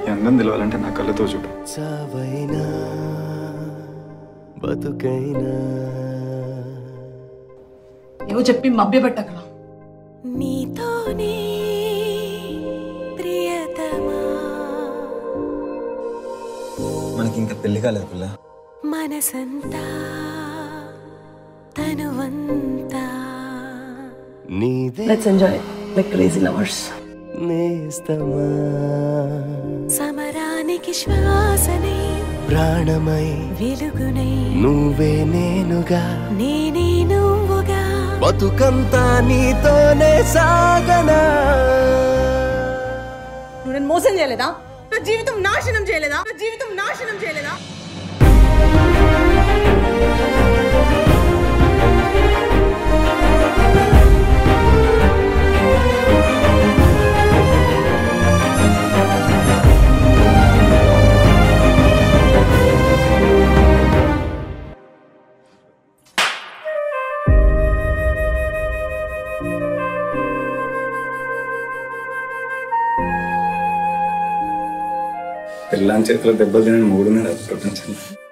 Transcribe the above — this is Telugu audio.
అందం తెలవాలంటే నా కళ్ళతో చూడు చావైనా బతుకైనా ఏవో చెప్పి మభ్యపెట్టగల నీతోనే ప్రియతమా మనకి ఇంకా పెళ్లి కాలేదు పిల్ల మనసంతా తనువంతా నీదే let's enjoy like crazy lovers నేస్తమా సమరానికి శ్వాసనే ప్రాణమై వెలుగునై నువ్వే నేనుగా నేనే నువ్వుగా బతుకంతా నీతోనే సాగనా నువ్వు నేను మోసం చేయలేదా నా జీవితం నాశనం చేయలేదా నా జీవితం నాశనం చేయలేదా పిల్లని చేతిలో దెబ్బలు తినని మూడున్నాడు ప్రపంచంలో